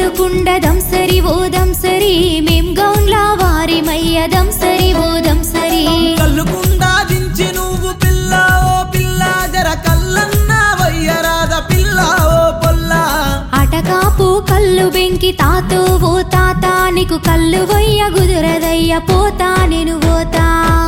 కల్లుకుండదం సరి ఓదం సరి మేం గౌన్లా వారి మయ్యదం సరి ఓదం సరి కల్లుకుండా దించి నువ్వు పిల్ల ఓ పిల్ల జర కల్లన్న వయ్యరాద పిల్ల ఓ పొల్ల అటకాపు కల్లు బెంకి తాతో ఓ తాత నీకు కల్లు వయ్య గుదురదయ్య పోతా నేను పోతా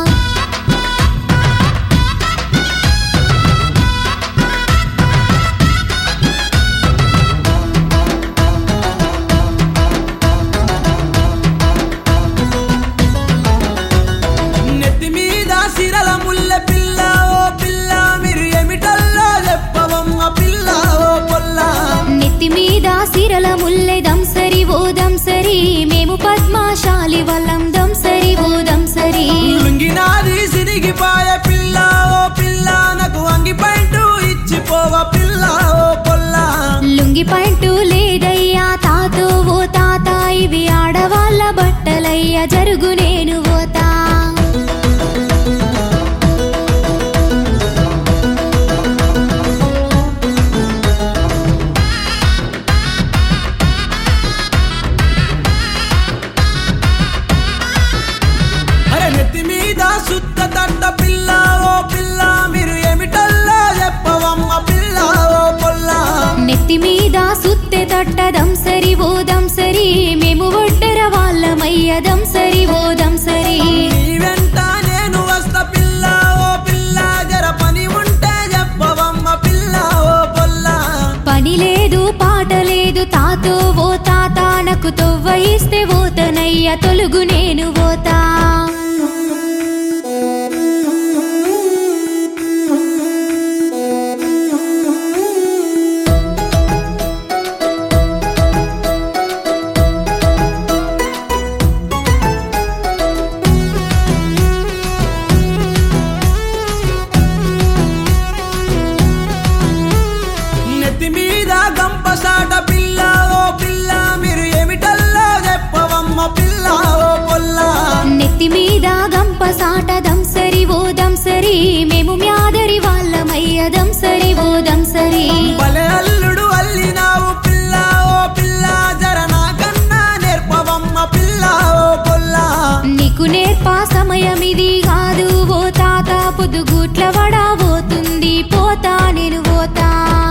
నెత్తి మీద సిరల ముల్లె పిల్ల ఓ పిల్ల మీరు ఏమిటల్లో చెప్పవమ్మ పిల్ల ఓ పొల్ల నెత్తి మీద సిరల ముల్లెదం సరి ఓదం సరి మేము పద్మాశాలి వల్లం దం సరి ఓదం సరి లుంగినాది సిరిగిపాయ పిల్ల ఓ పిల్ల నాకు అంగి పైంటు ఇచ్చిపోవ పిల్ల ఓ పొల్ల లుంగి పంటు లేదయ్యా తాతో ఓ తాత ఇవి ఆడవాళ్ళ బట్టలయ్య జరుగు నేను పోతా అరే నెత్తి మీద శుద్ధ తట్ట పిల్ల ఓ పిల్ల మీరు ఏమిటల్లో చెప్పవమ్మ పిల్ల ఓ పొల్ల నెత్తి మీద సుత్తె తట్టదం సరి ఓదం సరి మేము ఒడ్డెర వాళ్ళమయ్యదం సరి ఓదం సరి నీ వెంట నేను వస్తా పిల్ల ఓ పిల్ల జర పని ఉంటే చెప్పవమ్మ పిల్ల ఓ పొల్ల పని లేదు పాట లేదు తాతో ఓ తాత నాకు తొవ్వ ఇస్తే ఓతనయ్య తొలుగు నేను పోతా నెత్తి మీద గంపసాట పిల్ల ఓ పిల్ల మీరు ఏమిటల్లో చెప్పవమ్మ పిల్ల ఓ పొల్ల నెత్తి మీద గంప సాటదం సరి ఓదం సరి మేము మ్యాదరి వాళ్ళమయ్యదం సరి ఓదం సరి భలే అల్లుడు అల్లినావు పిల్ల ఓ పిల్ల జర నాకన్నా నేర్పవమ్మ పిల్ల ఓ పొల్ల నీకు నేర్పా సమయం ఇది కాదు ఓ తాత పొద్దుగూట్ల వడాబోతుంది పోతా నేను పోతా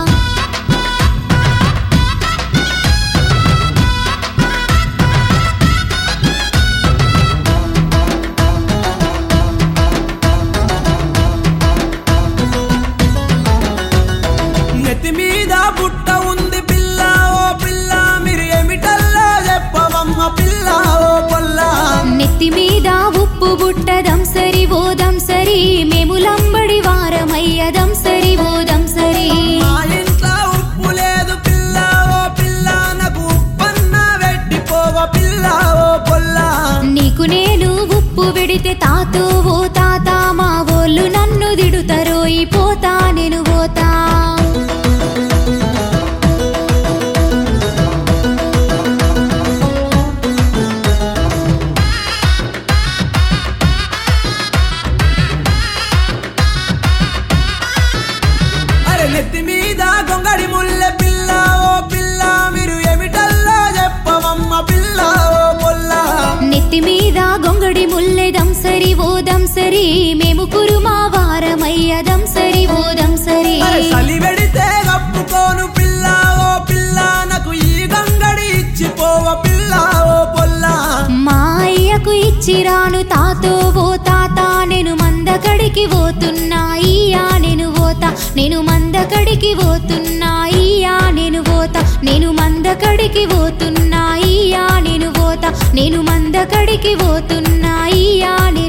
నెత్తి మీద బుట్ట ఉంది పిల్ల ఓ పిల్ల మీరు ఏమిటల్లో చెప్పవమ్మ పిల్ల ఓ పొల్ల నెత్తి మీద ఉప్పు బుట్టదం సరి ఓదం సరి మేము లంబడి వారమయ్యదం సరి ఓదం సరి మా ఇంట్లో ఉప్పు లేదు పిల్ల ఓ పిల్ల నాకు ఉప్పన్న వెట్టిపోవ పిల్ల ఓ పొల్ల నీకు నేను ఉప్పు విడితే తాతో ఓ తాత మా ఓళ్ళు నన్ను దిడుతారో ఈ పోతా నేను పోతా అరే నెత్తి మీద గొంగడి ముల్లె పిల్ల ఓ పిల్ల మీరు ఏమిటల్లో చెప్పవమ్మ పిల్ల ఓ పొల్ల నెత్తి మీద గొంగడి ముల్లెదం సరి ఓదం సరి మేము కురుమా వారమయ్యదం సరి ఓదం సరి అరే చలి పెడితే కప్పుకోను పిల్ల ఓ పిల్ల నాకు ఈ గంగడి ఇచ్చిపోవ పిల్ల ఓ పొల్ల మా అయ్యకు ఇచ్చిరాను తాతో ఓ తాత నేను మందకడికి పోతున్నా ఇయ్యా నేను పోతా నేను మందకడికి పోతున్నా ఇయ్యా నేను పోతా నేను మందకడికి పోతున్నా ఇయ్యా నేను పోతా నేను మందకడికి పోతున్నా ఇయ్యా నేను